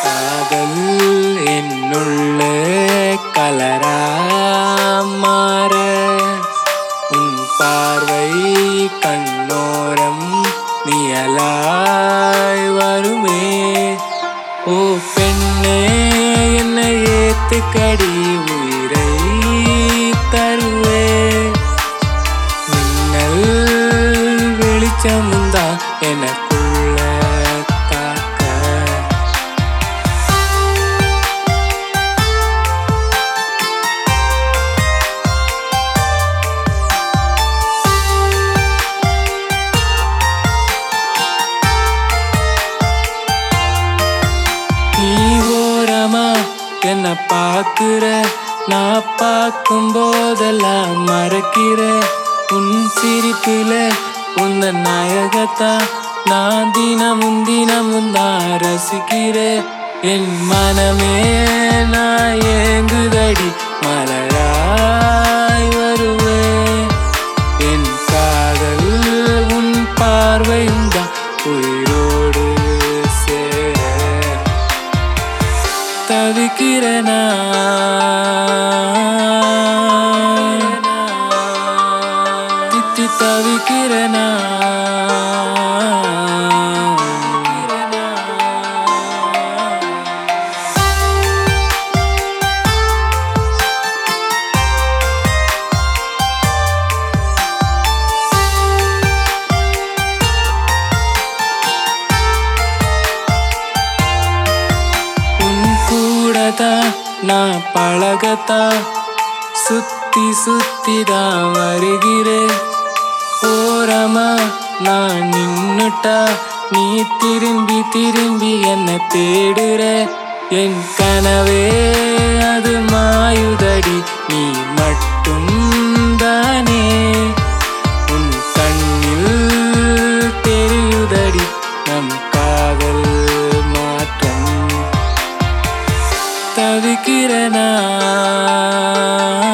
காதல் என்னுள்ள கலரா மாற உன் பார்வை கண்ணோரம் நியலாய் வருமே ஓ பெண்ணே என்னை ஏத்துக்கடி உயிரை தருவே மின்னல் வெளிச்சமுந்தா எனக்குள்ள தாக்க நீ ஓரமா என்ன பாக்குற நான் பார்க்கும் போதெல்லாம் மறக்கிற உன் சிரிப்பில உந்த நாயகத்தா நான் தினமும் தினமும் தான் ரசிக்கிற என் மனமே நான் ஏங்குதடி மலராய் வருவேன் என் காதல் உன் பார்வையும் தான் உயிரோடு சேர தவிக்கிறனா தித்தி தவிக்கிறனா உன் கூடதான் நான் பழகத்தான் சுத்தி சுத்தி தான் வருகிறேன் ஓரமா நான் நின்னுட்டா நீ திரும்பி திரும்பி என்ன தேடுற என் கனவே அது மாயுதடி நீ மட்டும் தானே உன் கண்ணில் தெரியுதடி நம் காதல் மாற்றம் தவிக்கிறனா